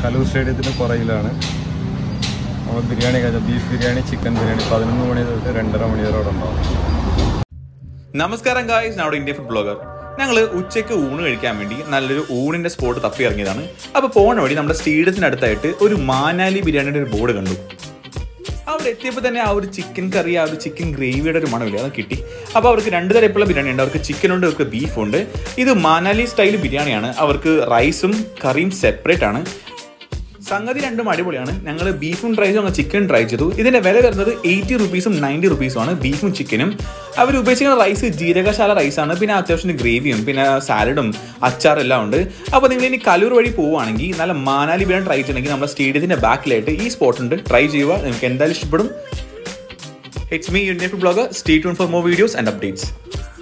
കലൂർ സ്റ്റേഡിയത്തിന് പുറകിലാണ് നമ്മൾ ബിരിയാണി കഴിച്ച beef biryani chicken biryani പതിനൊന്ന് മണി തൊട്ട് രണ്ടര മണി വരെ അവിടെ ഉണ്ടാവും നമസ്കാരം ഗായ്സ് നമ്മുടെ ഇന്ത്യ ഫുഡ് ബ്ലോഗർ ഞങ്ങൾ ഉച്ചയ്ക്ക് ഊണ് കഴിക്കാൻ വേണ്ടി നല്ലൊരു ഊണിന്റെ സ്പോട്ട് തപ്പി ഇറങ്ങിയതാണ് അപ്പോൾ പോണ വഴി നമ്മുടെ സ്റ്റേഡിയത്തിനടുത്തായിട്ട് ഒരു മാനാലി ബിരിയാണിയുടെ ഒരു ബോർഡ് കണ്ടു അവിടെ എത്തിയപ്പോൾ തന്നെ ആ ഒരു ചിക്കൻ കറി ആ ഒരു ചിക്കൻ ഗ്രേവിയുടെ ഒരു മണമില്ല അത് കിട്ടി അപ്പോൾ അവർക്ക് രണ്ട് തരത്തിലുള്ള ബിരിയാണി ഉണ്ട് അവർക്ക് ചിക്കൻ ഉണ്ട് അവർക്ക് ബീഫ് ഉണ്ട് ഇത് മാനാലി സ്റ്റൈൽ ബിരിയാണിയാണ് അവർക്ക് റൈസും കറിയും സെപ്പറേറ്റ് ആണ് സംഗതി രണ്ടും അടിപൊളിയാണ് ഞങ്ങൾ ബീഫും ട്രൈ ചെയ്തു ചിക്കൻ ട്രൈ ചെയ്തു ഇതിന്റെ വില വരുന്നത് എയ്റ്റി റുപ്പീസും നയൻറ്റി റുപ്പീസും ആണ് ബീഫും ചിക്കനും അവർ ഉപയോഗിച്ചിരിക്കുന്ന റൈസ് ജീരകശാല റൈസാണ് പിന്നെ അത്യാവശ്യം ഗ്രേവിയും പിന്നെ സാലഡും അച്ചാറും എല്ലാം ഉണ്ട് അപ്പോൾ നിങ്ങൾ ഇനി കലൂർ വഴി പോവുകയാണെങ്കിൽ നല്ല മാനാലി ബിരിയാണി ട്രൈ ചെയ്യണമെങ്കിൽ നമ്മുടെ സ്റ്റേഡിയത്തിന്റെ ബാക്കിലായിട്ട് ഈ സ്പോട്ട് ഉണ്ട് ട്രൈ ചെയ്യുക നിങ്ങൾക്ക് എന്തായാലും ഇഷ്ടപ്പെടും it's me Indian food blogger stay tune for more videos and updates